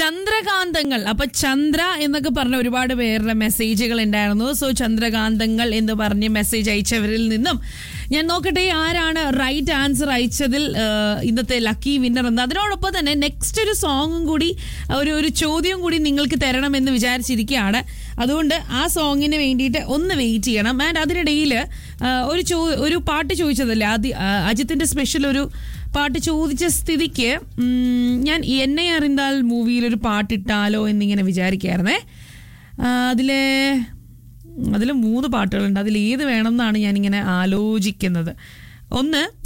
ചന്ദ്രകാന്തങ്ങൾ അപ്പൊ ചന്ദ്ര എന്നൊക്കെ പറഞ്ഞ ഒരുപാട് പേരുടെ മെസ്സേജുകൾ ഉണ്ടായിരുന്നു സോ ചന്ദ്രകാന്തങ്ങൾ എന്ന് പറഞ്ഞ് മെസ്സേജ് അയച്ചവരിൽ നിന്നും ഞാൻ നോക്കട്ടെ ആരാണ് റൈറ്റ് ആൻസർ അയച്ചതിൽ ആ, ഇന്നത്തെ ലക്കി വിന്നർ എന്ന് അതിനോടൊപ്പം തന്നെ നെക്സ്റ്റ് ഒരു സോങ്ങും കൂടി ഒരു ഒരു ചോദ്യവും കൂടി നിങ്ങൾക്ക് തരണമെന്ന് വിചാരിച്ചിരിക്കുകയാണ് അതുകൊണ്ട് ആ സോങ്ങിന് വേണ്ടിയിട്ട് ഒന്ന് വെയിറ്റ് ചെയ്യണം ആൻഡ് അതിനിടയിൽ ഒരു ചോ ഒരു പാട്ട് ചോദിച്ചതല്ലേ ആദ്യ ആ, അജിത്തിന്റെ സ്പെഷ്യൽ ഒരു പാട്ട് ചോദിച്ച സ്ഥിതിക്ക് ഉം, ഞാൻ എന്നെ അറിந்தாൽ മൂവിയിൽ ഒരു പാട്ടിട്ടാലോ എന്നിങ്ങനെ വിചാരിക്കായിരുന്നേ ആ, അതിലെ അതിൽ മൂന്ന് പാട്ടുകളുണ്ട് അതിൽ ഏത് വേണം എന്നാണ് ഞാനിങ്ങനെ ആലോചിക്കുന്നത് ഒന്ന്